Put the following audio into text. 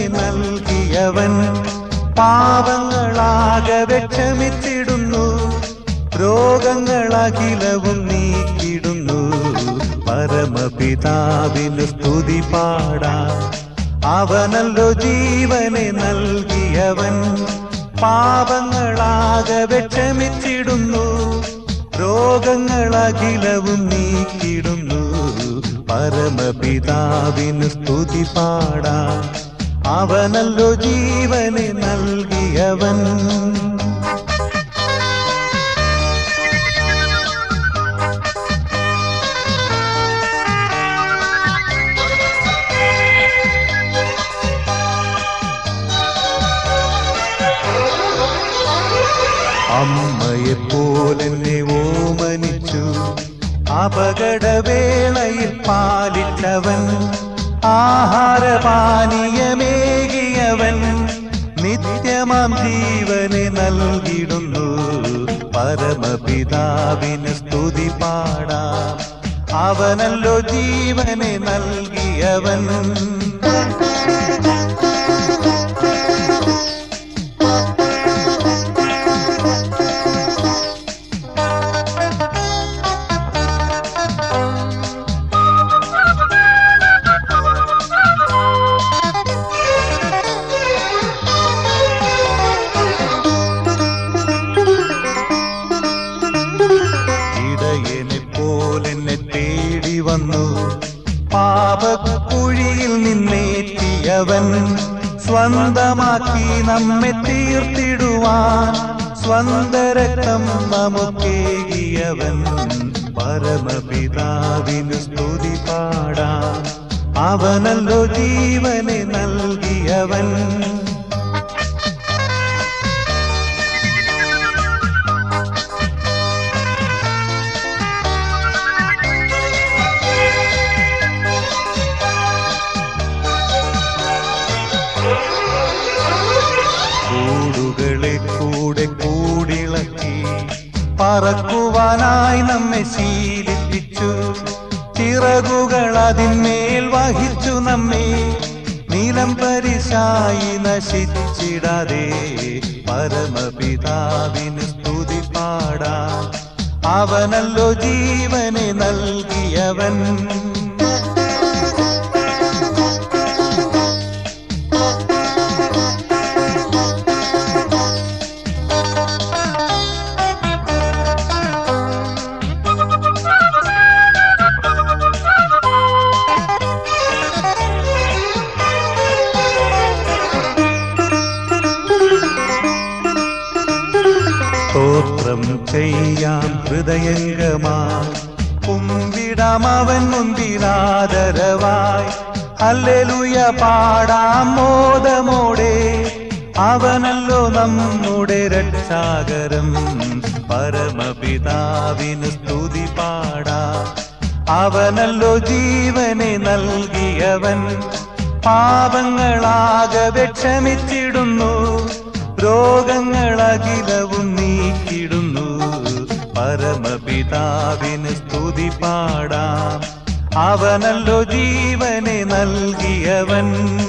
നൽകിയവൻ പാപങ്ങളാകെ ക്ഷമിച്ചിടുന്നു രോഗങ്ങളഖിലവും നീക്കിടുന്നു പരമപിതാവിന് സ്തുതി പാടാം അവനല്ലോ ജീവനെ നൽകിയവൻ പാപങ്ങളാകെ ക്ഷമിച്ചിടുന്നു രോഗങ്ങളഖിലവും നീക്കിടുന്നു പരമപിതാവിന് സ്തുതി പാടാം അവനല്ലോ ജീവനെ നൽകിയവൻ അമ്മയെപ്പോലെന്നെ ഓമനിച്ചു അപകടവേളയിൽ പാലിച്ചവൻ ആഹാരപാനീയമേകിയവൻ നിത്യമാം ജീവനെ നൽകിടുന്നു പരമപിതാവിന് സ്തുതി പാടാം അവനല്ലോ ജീവനെ നൽകിയവൻ ഇടയനെ പോലെന്നെ തേടി വന്നു പാപക്കുഴിയിൽ നിന്നേറ്റിയവൻ സ്വന്തമാക്കി നമ്മെ തീർത്തിടുവാൻ സ്വന്തരക്തം നമുക്കേകിയവൻ പരമപിതാവിന് സ്തുതി പാടാം അവനല്ലോ ജീവനെ നൽകിയവൻ കൂടുകളെ കൂടെ കൂടിളക്കി പറക്കുവാനായി നമ്മെ ശീലിപ്പിച്ചു ചിറകുകൾ അതിന്മേൽ വഹിച്ചു നമ്മെ നീലം പരിശായി നശിച്ചിടാതെ പരമപിതാവിന് സ്തുതി പാടാം അവനല്ലോ ജീവനെ നൽകിയവൻ സ്തോത്രം ചെയ്യാം ഹൃദയംഗമായി കുമ്പിടാം അവൻ മുൻപിലാദരവായി അല്ലെലുയ പാടാം മോദമോടെ അവനല്ലോ നമ്മുടെ രക്ഷാകരം പരമപിതാവിന് സ്തുതി പാടാം അവനല്ലോ ജീവനെ നൽകിയവൻ പാപങ്ങളാകെ ക്ഷമിച്ചിടുന്നു രോഗങ്ങളഖിലവും നീക്കിടുന്നു പരമപിതാവിന് സ്തുതി പാടാം അവനല്ലോ ജീവനെ നൽകിയവൻ